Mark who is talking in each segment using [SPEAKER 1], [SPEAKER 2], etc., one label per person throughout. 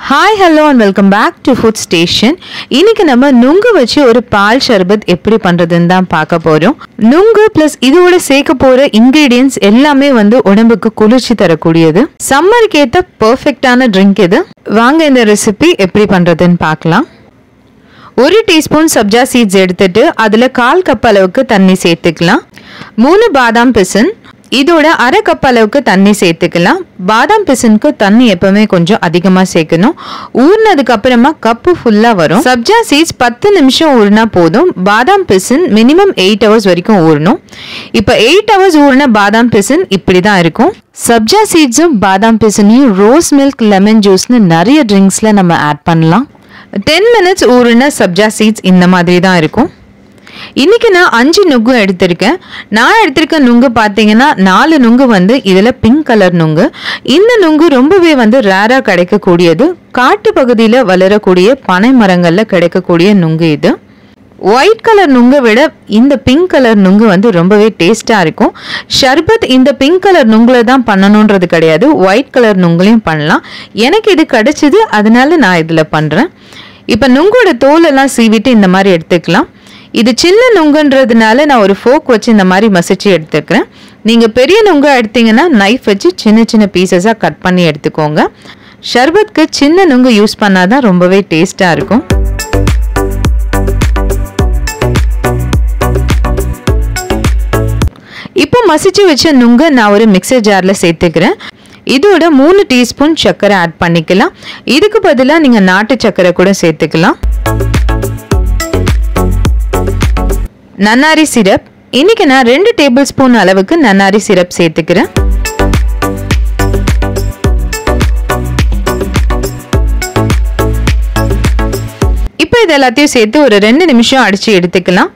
[SPEAKER 1] hi hello and welcome back to food station இன்னைக்கு நம்ம நுங்கு வச்சு ஒரு பால் ஷர்பத் எப்படி பண்றதுன்னு தான் பார்க்க போறோம் நுங்கு பிளஸ் இதோட சேர்க்க போற இன்கிரீடியன்ஸ் எல்லாமே வந்து உடம்புக்கு குளிர்ச்சி தரக்கூடியது சம்மருக்கு ஏத்த பெர்ஃபெக்டான ட்ரிங்க் இது வாங்க இந்த ரெசிபி எப்படி பண்றதுன்னு பார்க்கலாம் ஒரு டீஸ்பூன் சப்ஜா சீட்ஸ் எடுத்துட்டு அதில் கால் கப் அளவுக்கு தண்ணி சேர்த்துக்கலாம் மூணு பாதாம் பிசின் இதோட அரை கப் அளவுக்கு தண்ணி சேர்த்துக்கலாம் பாதாம் பிசினுக்கு தண்ணி எப்பவுமே கொஞ்சம் அதிகமாக சேர்க்கணும் ஊறினதுக்கு அப்புறமா கப்பு ஃபுல்லாக வரும் சப்ஜா சீட்ஸ் பத்து நிமிஷம் ஊறினா போதும் பாதாம் பிசின் மினிமம் எயிட் ஹவர்ஸ் வரைக்கும் ஊறணும் இப்போ எயிட் ஹவர்ஸ் ஊறின பாதாம் பிசின் இப்படி தான் இருக்கும் சப்ஜா சீட்ஸும் பாதாம் பிசினையும் ரோஸ் மில்க் லெமன் ஜூஸ்னு நிறைய ட்ரிங்க்ஸில் நம்ம ஆட் பண்ணலாம் டென் மினிட்ஸ் ஊறின சப்ஜா சீட்ஸ் இந்த மாதிரி தான் இருக்கும் இன்னைக்கு நான் அஞ்சு நுங்கு எடுத்திருக்கேன் நான் எடுத்திருக்க நுங்கு பார்த்தீங்கன்னா நாலு நுங்கு வந்து இதில் பிங்க் கலர் நுங்கு இந்த நுங்கு ரொம்பவே வந்து ரேராக கிடைக்கக்கூடியது காட்டு பகுதியில் வளரக்கூடிய பனை மரங்களில் கிடைக்கக்கூடிய நுங்கு இது ஒயிட் கலர் நுங்கை விட இந்த பிங்க் கலர் நுங்கு வந்து ரொம்பவே டேஸ்ட்டாக இருக்கும் ஷர்பத் இந்த பிங்க் கலர் நுங்குல தான் பண்ணணுன்றது கிடையாது ஒயிட் கலர் நுங்குலையும் பண்ணலாம் எனக்கு இது கிடைச்சிது அதனால நான் இதில் பண்ணுறேன் இப்போ நுங்கோட தோலெல்லாம் சீவிட்டு இந்த மாதிரி எடுத்துக்கலாம் இது சின்ன நுங்குன்றதுனால நான் ஒரு ஃபோக் வச்சு இந்த மாதிரி மசிச்சு எடுத்துக்கிறேன் நீங்கள் பெரிய நுங்கு எடுத்தீங்கன்னா நைஃப் வச்சு சின்ன சின்ன பீசஸாக கட் பண்ணி எடுத்துக்கோங்க ஷர்பத்க்கு சின்ன நுங்கு யூஸ் பண்ணாதான் ரொம்பவே டேஸ்ட்டாக இருக்கும் இப்போ மசிச்சு வச்ச நுங்க நான் ஒரு மிக்சர் ஜாரில் சேர்த்துக்கிறேன் இதோட மூணு டீஸ்பூன் சர்க்கரை ஆட் பண்ணிக்கலாம் இதுக்கு பதிலாக நீங்கள் நாட்டு சர்க்கரை கூட சேர்த்துக்கலாம் நன்னாரி சிரப் இன்னைக்கு நான் ரெண்டு டேபிள் ஸ்பூன் அளவுக்கு நன்னாரி சிரப் சேர்த்துக்கிறேன் இப்போ இது எல்லாத்தையும் சேர்த்து ஒரு ரெண்டு நிமிஷம் அடிச்சு எடுத்துக்கலாம்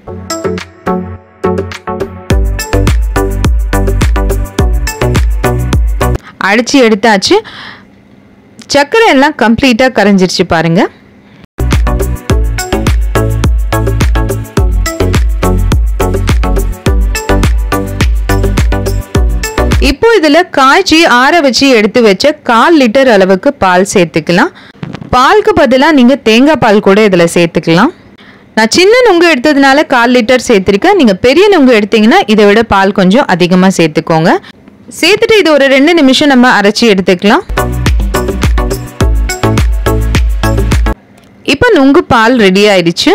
[SPEAKER 1] அடிச்சு எடுத்தாச்சு சர்க்கரை எல்லாம் கம்ப்ளீட்டாக கரைஞ்சிருச்சு பாருங்க இப்போ இதில் காய்ச்சி ஆற வச்சு எடுத்து வச்ச கால் லிட்டர் அளவுக்கு பால் சேர்த்துக்கலாம் பாலுக்கு பதிலாக நீங்கள் தேங்காய் பால் கூட இதில் சேர்த்துக்கலாம் நான் சின்ன நுங்கு எடுத்ததுனால கால் லிட்டர் சேர்த்துருக்கேன் நீங்கள் பெரிய நுங்கு எடுத்தீங்கன்னா இதை விட பால் கொஞ்சம் அதிகமாக சேர்த்துக்கோங்க சேர்த்துட்டு இது ஒரு ரெண்டு நிமிஷம் நம்ம அரைச்சி எடுத்துக்கலாம் இப்போ நுங்கு பால் ரெடி ஆயிடுச்சு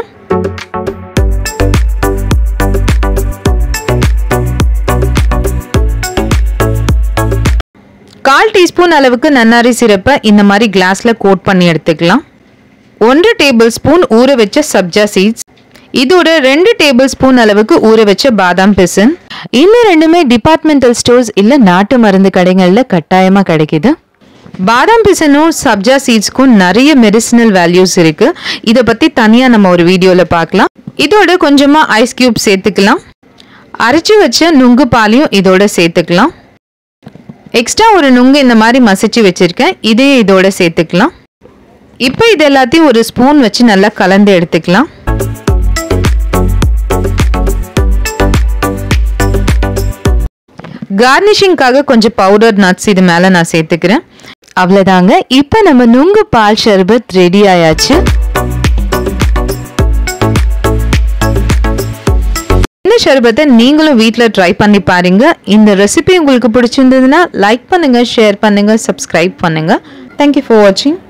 [SPEAKER 1] கால் டீஸ்பூன் அளவுக்கு நன்னாரி சிரப்பை இந்த மாதிரி கிளாஸ்ல கோட் பண்ணி எடுத்துக்கலாம் ஒன்று டேபிள் ஸ்பூன் ஊற வச்ச சப்ஜா சீட்ஸ் இதோட ரெண்டு டேபிள் ஸ்பூன் அளவுக்கு ஊற வச்ச பாதாம் பிசின் இந்த ரெண்டுமே டிபார்ட்மெண்டல் ஸ்டோர்ஸ் இல்ல நாட்டு மருந்து கடைகள்ல கட்டாயமா கிடைக்குது பாதாம் பிசனும் சப்ஜா சீட்ஸ்க்கும் நிறைய மெடிசினல் வேல்யூஸ் இருக்கு இதை பத்தி தனியா நம்ம ஒரு வீடியோல பார்க்கலாம் இதோட கொஞ்சமா ஐஸ் கியூப் சேர்த்துக்கலாம் அரைச்சி வச்ச நுங்கு பாலையும் இதோட சேர்த்துக்கலாம் எக்ஸ்ட்ரா ஒரு நுங்கு இந்த மாதிரி மசிச்சு வச்சிருக்கேன் இதையும் இதோட சேர்த்துக்கலாம் இப்போ இது எல்லாத்தையும் ஒரு ஸ்பூன் வச்சு நல்லா கலந்து எடுத்துக்கலாம் கார்னிஷிங்காக கொஞ்சம் பவுடர் நட்ஸ் இது மேலே நான் சேர்த்துக்கிறேன் அவ்வளோதாங்க இப்போ நம்ம நுங்கு பால் ஷர்பத் ரெடி ஆயாச்சு இந்த ஷர்பத்தை நீங்களும் வீட்டில் ட்ரை பண்ணி பாருங்க இந்த ரெசிபி உங்களுக்கு பிடிச்சிருந்ததுன்னா லைக் பண்ணுங்க ஷேர் பண்ணுங்க சப்ஸ்கிரைப் பண்ணுங்க தேங்க்யூ ஃபார் வாட்சிங்